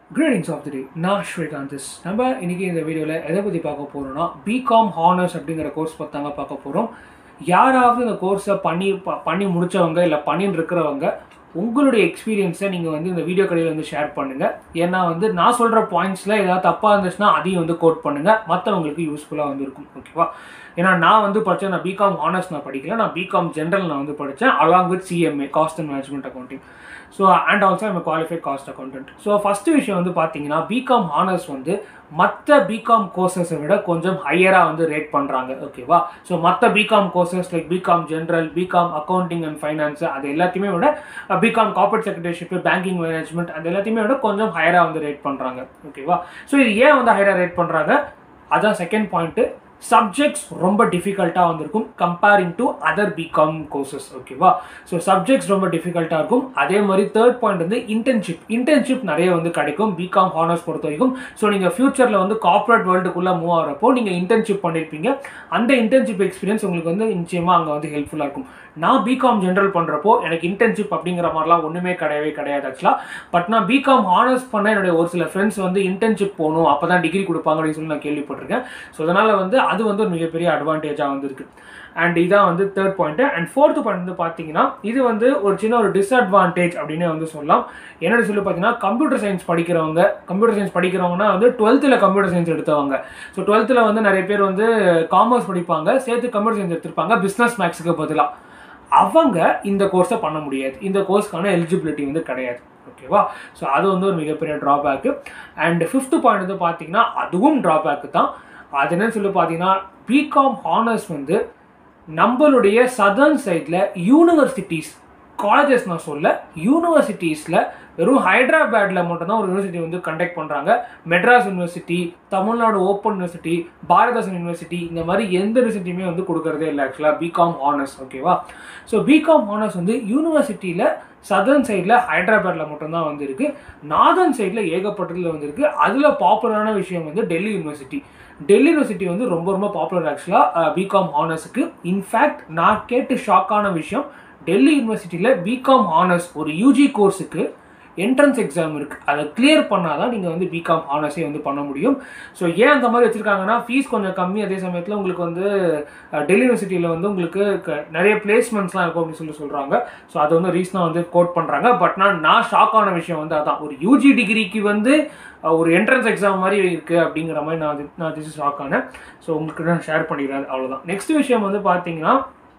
greetings of the டே நான் ஸ்ரீகாந்திஸ் நம்ம இன்னைக்கு இந்த வீடியோவில் எதை பற்றி பார்க்க போகிறோம்னா பிகாம் ஹானர்ஸ் அப்படிங்கிற கோர்ஸ் பார்த்தாங்க பார்க்க போகிறோம் யாராவது இந்த கோர்ஸை பண்ணி ப- பண்ணி முடிச்சவங்க இல்லை பண்ணின்னு இருக்கிறவங்க உங்களுடைய எக்ஸ்பீரியன்ஸை நீங்கள் வந்து இந்த வீடியோ கடையில் வந்து ஷேர் பண்ணுங்கள் ஏன்னா வந்து நான் சொல்கிற பாயிண்ட்ஸில் ஏதாவது தப்பாக இருந்துச்சுன்னா அதையும் வந்து கோட் பண்ணுங்கள் மற்றவங்களுக்கு யூஸ்ஃபுல்லாக வந்து இருக்கும் ஓகேவா ஏன்னா நான் வந்து படித்தேன் நான் பிகாம் ஹானர்ஸ் நான் படிக்கல நான் பிகாம் ஜென்ரல் நான் வந்து படித்தேன் along with CMA cost and management accounting so and also I'm qualified cost accountant so first விஷயம் வந்து பார்த்தீங்கன்னா பிகாம் ஹானர்ஸ் வந்து மற்ற பிகாம் கோர்சஸை விட கொஞ்சம் ஹையராக வந்து ரேட் பண்ணுறாங்க ஓகேவா ஸோ மற்ற BCom courses like BCom general BCom accounting and finance அது எல்லாத்தையுமே விட BCom corporate secretaryship banking management அது எல்லாத்தையுமே விட கொஞ்சம் ஹையராக வந்து ரேட் பண்ணுறாங்க ஓகேவா ஸோ இது ஏன் வந்து ஹையராக ரேட் பண்ணுறாங்க அதான் செகண்ட் பாயிண்ட்டு சப்ஜெக்ட்ஸ் ரொம்ப டிஃபிகல்ட்டாக வந்திருக்கும் comparing to other BCom courses ஓகேவா ஸோ சப்ஜெக்ட்ஸ் ரொம்ப டிஃபிகல்ட்டாக இருக்கும் அதே மாதிரி தேர்ட் பாயிண்ட் வந்து இன்டர்ன்ஷிப் இன்டர்ன்ஷிப் நிறைய வந்து கிடைக்கும் பிகாம் ஹானர்ஸ் பொறுத்த வரைக்கும் ஸோ நீங்கள் ஃபியூச்சரில் வந்து கார்ப்பரேட் வேர்ல்டுக்குள்ளே மூவ் ஆகிறப்போ நீங்கள் இன்டர்ன்ஷிப் பண்ணியிருப்பீங்க அந்த இன்டர்ன்ஷிப் எக்ஸ்பீரியன்ஸ் உங்களுக்கு வந்து நிச்சயமாக அங்கே வந்து ஹெல்ப்ஃபுல்லாக இருக்கும் நான் பிகாம் ஜென்ரல் பண்ணுறப்போ எனக்கு இன்டர்ன்ஷிப் அப்படிங்கிற மாதிரிலாம் ஒன்றுமே கிடையவே கிடையாது ஆக்சுவலாக பட் நான் பிகாம் ஹானர்ஸ் பண்ண என்னுடைய ஒரு சில ஃப்ரெண்ட்ஸ் வந்து இன்டர்ன்ஷிப் போகணும் அப்போ தான் டிகிரி கொடுப்பாங்க அப்படின்னு சொல்லி நான் கேள்விப்பட்டிருக்கேன் ஸோ அதனால் வந்து அது வந்து ஒரு மிகப்பெரிய அட்வான்டேஜாக வந்திருக்கு அண்ட் இதான் வந்து third point and fourth point வந்து பார்த்தீங்கன்னா இது வந்து ஒரு சின்ன ஒரு டிஸ்அட்வான்டேஜ் அப்படின்னு வந்து சொல்லலாம் என்னன்னு சொல்லி பார்த்தீங்கன்னா கம்ப்யூட்டர் சயின்ஸ் படிக்கிறவங்க கம்ப்யூட்டர் சயின்ஸ் படிக்கிறவங்கன்னா வந்து டுவெல்த்தில் கம்ப்யூட்டர் சயின்ஸ் எடுத்தவங்க ஸோ டுவெல்த்தில் வந்து நிறைய பேர் வந்து காமர்ஸ் படிப்பாங்க சேர்த்து கம்ப்யூட்டர் சயின்ஸ் எடுத்திருப்பாங்க பிஸ்னஸ் மேக்ஸுக்கு பதிலாக அவங்க இந்த கோர்ஸை பண்ண முடியாது இந்த கோர்ஸ்க்கான எலிஜிபிலிட்டி வந்து கிடையாது ஓகேவா ஸோ அது வந்து ஒரு மிகப்பெரிய ட்ராபேக்கு அண்ட் ஃபிஃப்த் பாயிண்ட் வந்து பார்த்தீங்கன்னா அதுவும் ட்ராபேக்கு தான் அது என்னன்னு சொல்லி பார்த்தீங்கன்னா பிகாம் ஹானர்ஸ் வந்து நம்மளுடைய சதர்ன் சைடில் யூனிவர்சிட்டிஸ் காலேஜஸ் நான் சொல்ல யூனிவர்சிட்டிஸில் வெறும் ஹைதராபாத்தில் மட்டும்தான் ஒரு யூனிவர்சிட்டி வந்து கண்டக்ட் பண்ணுறாங்க Madras university Tamil Nadu open university Bharathidasan university இந்த மாதிரி எந்த யூனிவர்சிட்டியுமே வந்து கொடுக்கறதே இல்லை ஆக்சுவலாக பிகாம் ஹானர்ஸ் ஓகேவா ஸோ பிகாம் ஹானர்ஸ் வந்து யூனிவர்சிட்டியில் சதர்ன் சைடில் ஹைதராபாத்தில் மட்டும்தான் வந்து இருக்கு நார்தர்ன் சைடில் ஏகப்பட்டதில் வந்துருக்கு அதில் பாப்புலரான விஷயம் வந்து டெல்லி யூனிவர்சிட்டி டெல்லி யூனிவர்சிட்டி வந்து ரொம்ப ரொம்ப பாப்புலர் ஆக்சுவலாக பிகாம் ஹானர்ஸுக்கு இன்ஃபேக்ட் நான் கேட்டு ஷாக்கான விஷயம் டெல்லி யூனிவர்சிட்டியில் பிகாம் ஹானர்ஸ் ஒரு யூஜி கோர்ஸுக்கு என்ட்ரன்ஸ் எக்ஸாம் இருக்குது அதை கிளியர் பண்ணால் தான் நீங்கள் வந்து பிகாம் ஹானர்ஸே வந்து பண்ண முடியும் ஸோ ஏன் அந்த மாதிரி வச்சுருக்காங்கன்னா ஃபீஸ் கொஞ்சம் கம்மி அதே சமயத்தில் உங்களுக்கு வந்து அஹ், டெல்லி யூனிவர்சிட்டியில் வந்து உங்களுக்கு க- நிறைய பிளேஸ்மெண்ட்ஸ்லாம் இருக்கும் அப்படின்னு சொல்லி சொல்கிறாங்க ஸோ அது வந்து ரீசனாக வந்து கோட் பண்ணுறாங்க பட் நான் நான் ஷாக் ஆன விஷயம் வந்து அதான் ஒரு யூஜி டிகிரிக்கு வந்து அஹ், ஒரு என்ட்ரன்ஸ் எக்ஸாம் மாதிரி இருக்குது அப்படிங்கிற மாதிரி நான் அது- நான் திஸ் ஷாக் ஆனேன் ஸோ உங்களுக்கு நான் ஷேர் பண்ணிக்கிறேன் அவ்வளோதான் நெக்ஸ்ட் விஷயம் வந்து பார்த்தீங்கன்னா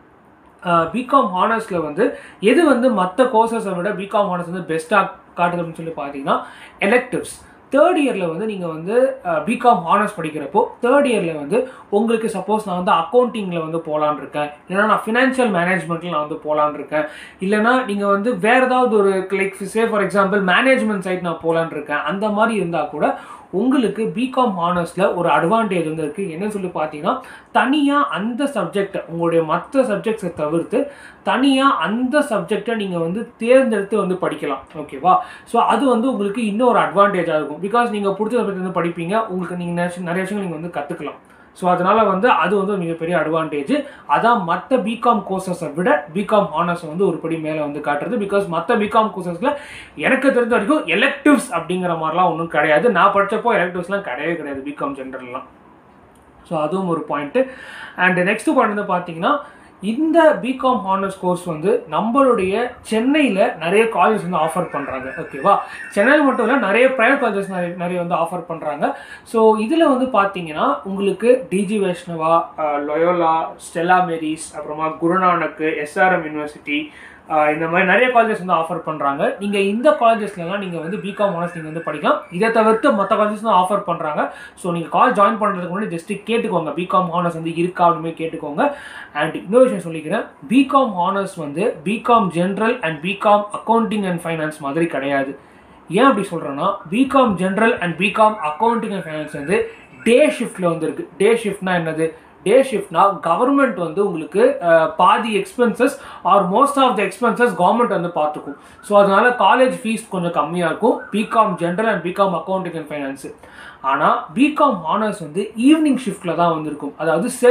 பிகாம் ஹானர்ஸில் வந்து எது வந்து மற்ற கோர்சஸை விட பிகாம் ஹானர்ஸ் வந்து பெஸ்ட்டாக காட்டுது அப்படின்னு சொல்லி பார்த்தீங்கன்னா எலெக்டிவ்ஸ் தேர்ட் இயரில் வந்து நீங்கள் வந்து பிகாம் ஹானர்ஸ் படிக்கிறப்போ தேர்ட் இயரில் வந்து உங்களுக்கு சப்போஸ் நான் வந்து அக்கௌண்டிங்கில் வந்து போகலான்னு இருக்கேன் இல்லைனா நான் ஃபினான்ஷியல் மேனேஜ்மெண்ட்டில் நான் வந்து போகலான்னு இருக்கேன் இல்லைனா நீங்கள் வந்து வேறு ஏதாவது ஒரு like say for example management side நான் போகலான்னு இருக்கேன் அந்த மாதிரி இருந்தால் கூட உங்களுக்கு பிகாம் ஹானர்ஸில் ஒரு அட்வான்டேஜ் வந்து இருக்குது என்னன்னு சொல்லி பார்த்தீங்கன்னா தனியாக அந்த சப்ஜெக்டை உங்களுடைய மற்ற சப்ஜெக்ட்ஸை தவிர்த்து தனியாக அந்த சப்ஜெக்டை நீங்கள் வந்து தேர்ந்தெடுத்து வந்து படிக்கலாம் ஓகேவா ஸோ அது வந்து உங்களுக்கு இன்னொரு அட்வான்டேஜாக இருக்கும் பிகாஸ் நீங்கள் பிடிச்ச சப்ஜெக்ட் வந்து படிப்பீங்க உங்களுக்கு நீங்கள் நிறைய நிறைய விஷயங்கள் நீங்கள் வந்து கற்றுக்கலாம் ஸோ அதனால வந்து அது வந்து ஒரு மிகப்பெரிய அட்வான்டேஜ் அதான் மற்ற பிகாம் கோர்சஸை விட பிகாம் ஹானர்ஸ் வந்து ஒரு படி மேலே வந்து காட்டுறது பிகாஸ் மற்ற பிகாம் கோர்சஸில் எனக்கு தெரிஞ்ச வரைக்கும் எலெக்டிவ்ஸ் அப்படிங்கிற மாதிரிலாம் ஒன்றும் கிடையாது நான் படித்தப்போ எலெக்டிவ்ஸ்லாம் கிடையவே கிடையாது பிகாம் ஜென்ரல்லாம் ஸோ அதுவும் ஒரு பாயிண்ட்டு அண்ட் நெக்ஸ்ட் பாயிண்ட் வந்து பார்த்தீங்கன்னா இந்த பிகாம் ஹானர்ஸ் கோர்ஸ் வந்து நம்மளுடைய சென்னையில் நிறைய காலேஜ் வந்து ஆஃபர் பண்ணுறாங்க ஓகேவா சென்னையில் மட்டும் இல்லை நிறைய ப்ரைவேட் காலேஜஸ் நிறைய நிறைய வந்து ஆஃபர் பண்ணுறாங்க ஸோ இதில் வந்து பார்த்தீங்கன்னா உங்களுக்கு DG Vaishnava Loyola Stella Maris அப்புறமா குருநானக்கு எஸ்ஆர்எம் யூனிவர்சிட்டி ஆஹ் இந்த மாதிரி நிறைய காலேஜஸ் வந்து ஆஃபர் பண்ணுறாங்க நீங்கள் இந்த காலேஜஸ்லாம் நீங்கள் வந்து பிகாம் ஹானர்ஸ் நீங்கள் வந்து படிக்கலாம் இதை தவிர்த்து மற்ற காலேஜஸ் தான் ஆஃபர் பண்ணுறாங்க ஸோ நீங்கள் காலேஜ் ஜாயின் பண்ணுறதுக்கு முன்னாடி ஜஸ்ட் கேட்டுக்கோங்க பிகாம் ஹானர்ஸ் வந்து இருக்கா அப்படின்னு கேட்டுக்கோங்க அண்ட் இன்னொரு விஷயம் சொல்லிக்கிறேன் பிகாம் ஹானர்ஸ் வந்து BCom general and BCom accounting and finance மாதிரி கிடையாது ஏன் அப்படி சொல்கிறேன்னா BCom general and BCom accounting and finance வந்து டே ஷிஃப்ட்டில் வந்து இருக்குது டே ஷிஃப்ட்னா என்னது டே ஷிஃப்ட்னா கவர்மெண்ட் வந்து உங்களுக்கு அஹ், பாதி expenses are most of the expenses government வந்து பார்த்துக்கும் ஸோ அதனால காலேஜ் ஃபீஸ் கொஞ்சம் கம்மியாக இருக்கும் BCom general and BCom accounting and finance ஆனால் பிகாம் ஹானர்ஸ் வந்து ஈவினிங் ஷிஃப்ட்டில் தான் வந்திருக்கும் அதாவது செல்ஃப்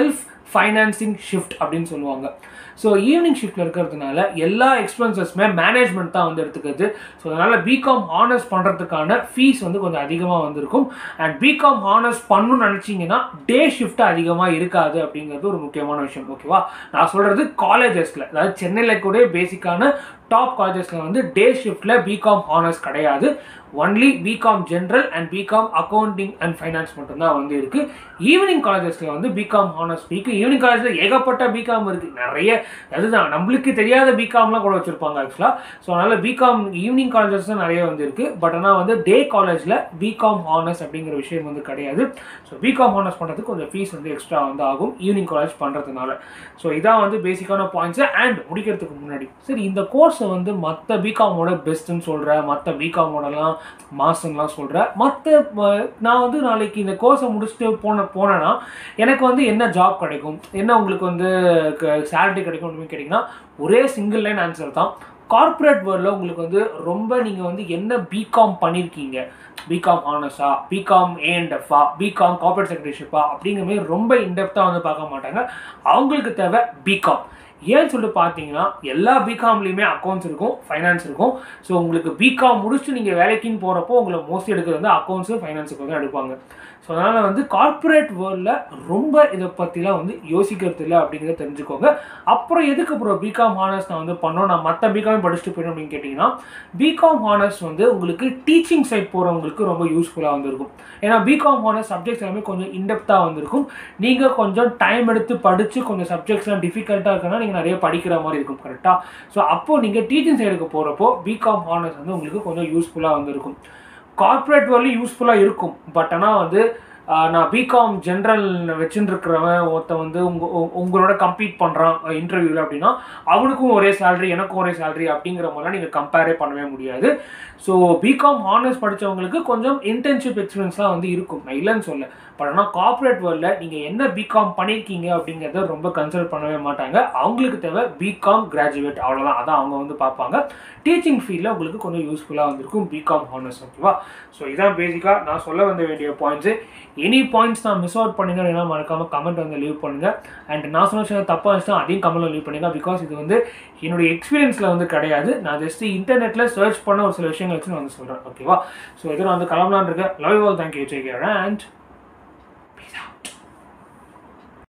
ஃபைனான்சிங் ஷிஃப்ட் அப்படின்னு சொல்லுவாங்க ஸோ ஈவினிங் ஷிஃப்ட்டில் இருக்கிறதுனால எல்லா எக்ஸ்பென்சஸுமே மேனேஜ்மெண்ட் தான் வந்து எடுத்துக்கிறது ஸோ அதனால் பிகாம் ஹானர்ஸ் பண்ணுறதுக்கான ஃபீஸ் வந்து கொஞ்சம் அதிகமாக வந்திருக்கும் அண்ட் பிகாம் ஹானர்ஸ் பண்ணணும்னு நினச்சிங்கன்னா டே ஷிஃப்ட் அதிகமாக இருக்காது அப்படிங்கிறது ஒரு முக்கியமான விஷயம் ஓகேவா நான் சொல்கிறது காலேஜஸில் அதாவது சென்னையில் கூட பேசிக்கான டாப் காலேஜஸில் வந்து டே ஷிஃப்ட்டில் பிகாம் ஹானர்ஸ் கிடையாது only BCom general and BCom accounting and finance மட்டும்தான் வந்து இருக்கு ஈவினிங் காலேஜஸில் வந்து பிகாம் ஹானர்ஸ் இருக்கு ஈவினிங் காலேஜில் ஏகப்பட்ட பிகாம் இருக்கு நிறைய அதுதான் நம்மளுக்கு தெரியாத பிகாம்லாம் கூட வச்சிருப்பாங்க ஆக்சுவலாக ஸோ அதனால் பிகாம் ஈவினிங் காலேஜஸ் தான் நிறைய வந்து இருக்கு பட் ஆனால் வந்து டே காலேஜில் பிகாம் ஹானர்ஸ் அப்படிங்கிற விஷயம் வந்து கிடையாது ஸோ பிகாம் ஹானர்ஸ் பண்ணுறதுக்கு கொஞ்சம் ஃபீஸ் வந்து எக்ஸ்ட்ரா வந்து ஆகும் ஈவினிங் காலேஜ் பண்ணுறதுனால ஸோ இதான் வந்து பேசிக்கான பாயிண்ட்ஸ் அண்ட் முடிக்கிறதுக்கு முன்னாடி சரி இந்த கோர்ஸை வந்து மற்ற பிகாமோட பெஸ்ட்டுன்னு சொல்கிறேன் மற்ற பிகாமோடலாம் மாசம்லாம் சொல்கிறேன் மற்ற நான் வந்து நாளைக்கு இந்த கோர்ஸை முடிச்சுட்டு போன போனேன்னா எனக்கு வந்து என்ன ஜாப் கிடைக்கும் என்ன உங்களுக்கு வந்து சேலரி கிடைக்கும் அப்படின்னு கேட்டிங்கன்னா ஒரே சிங்கிள் லைன் ஆன்சர் தான் கார்ப்பரேட் வேர்ல்டில் உங்களுக்கு வந்து ரொம்ப நீங்கள் வந்து என்ன பிகாம் பண்ணியிருக்கீங்க பிகாம் ஆனர்ஸா பிகாம் ஏஎன்எஃப்ஆ பிகாம் கார்ப்பரேட் செக்ரட்டரிஷிப்பா அப்படிங்கிற மாதிரி ரொம்ப இன்டெப்த்தாக வந்து பார்க்க மாட்டாங்க அவங்களுக்கு தேவை பிகாம் ஏன்னு சொல்லிட்டு பார்த்தீங்கன்னா எல்லா பிகாம்லேயுமே அக்கௌண்ட்ஸ் இருக்கும் ஃபைனான்ஸ் இருக்கும் ஸோ உங்களுக்கு பிகாம் முடிச்சுட்டு நீங்கள் வேலைக்குன்னு போகிறப்போ உங்களை மோஸ்ட்லி எடுக்கிறது வந்து அக்கௌண்ட்ஸு ஃபைனான்ஸுக்கு வந்து எடுப்பாங்க ஸோ அதனால் வந்து கார்ப்பரேட் வேர்ல்டில் ரொம்ப இதை பற்றிலாம் வந்து யோசிக்கிறது இல்லை அப்படிங்கிறத தெரிஞ்சுக்கோங்க அப்புறம் எதுக்கு அப்புறம் பிகாம் ஹானர்ஸ் நான் வந்து பண்ணோம் நான் மற்ற பிகாம் படிச்சுட்டு போயிடும் அப்படின்னு கேட்டிங்கன்னா பிகாம் ஹானர்ஸ் வந்து உங்களுக்கு டீச்சிங் சைட் போகிறவங்களுக்கு ரொம்ப யூஸ்ஃபுல்லாக வந்துருக்கும் ஏன்னா பிகாம் ஹானர்ஸ் சப்ஜெக்ட்ஸ் எல்லாமே கொஞ்சம் இன்டெப்த்தாக வந்திருக்கும் நீங்கள் கொஞ்சம் டைம் எடுத்து படித்து கொஞ்சம் சப்ஜெக்ட்ஸ்லாம் டிஃபிகல்ட்டாக இருக்குன்னா நீங்கள் நிறைய படிக்கிற மாதிரி இருக்கும் கரெக்டாக ஸோ அப்போது நீங்கள் டீச்சிங் சைடுக்கு போகிறப்போ பிகாம் ஹானர்ஸ் வந்து உங்களுக்கு கொஞ்சம் யூஸ்ஃபுல்லாக வந்திருக்கும் கார்ப்பரேட் வேர்லையும் யூஸ்ஃபுல்லாக இருக்கும் பட் ஆனால் வந்து நான் பிகாம் ஜென்ரல் வச்சுட்டு இருக்கிறவன் ஒருத்தன் வந்து உங்க உங்களோட கம்பீட் பண்ணுறான் இன்டர்வியூவில் அப்படின்னா அவனுக்கும் ஒரே சேலரி எனக்கும் ஒரே சேலரி அப்படிங்கிற மாதிரிலாம் நீங்கள் கம்பேரே பண்ணவே முடியாது ஸோ பிகாம் ஹானர்ஸ் படித்தவங்களுக்கு கொஞ்சம் இன்டர்ன்ஷிப் எக்ஸ்பீரியன்ஸ்லாம் வந்து இருக்கும் நான் இல்லைன்னு சொல்ல பட் ஆனால் கார்ப்பரேட் வேர்ல்டில் நீங்கள் என்ன பிகாம் பண்ணியிருக்கீங்க அப்படிங்கிறத ரொம்ப கன்சிடர் பண்ணவே மாட்டாங்க அவங்களுக்கு தேவை பிகாம் கிராஜுவேட் அவ்வளோதான் அதான் அவங்க வந்து பார்ப்பாங்க டீச்சிங் ஃபீல்டில் உங்களுக்கு கொஞ்சம் யூஸ்ஃபுல்லாக வந்திருக்கும் பிகாம் ஹானர்ஸ் ஓகேவா ஸோ இதான் பேசிக்காக நான் சொல்ல வந்த வேண்டிய பாயிண்ட்ஸு எனி பாயிண்ட்ஸ் நான் மிஸ் அவுட் பண்ணுங்க அப்படின்னா மறக்காமல் கமெண்ட் வந்து லீவ் பண்ணுங்கள் அண்ட் நான் சொன்ன விஷயம் தப்பாக இருந்துச்சுன்னா அதையும் கமெண்ட்டில் லீவ் பண்ணுங்க பிகாஸ் இது வந்து என்னுடைய எக்ஸ்பீரியன்ஸில் வந்து கிடையாது நான் ஜஸ்ட் இன்டர்நெட்டில் சர்ச் பண்ண ஒரு சில விஷயங்கள் வச்சு நான் வந்து சொல்கிறேன் ஓகேவா ஸோ இதில் வந்து கிளம்பலான் இருக்கேன் love all thank you take care and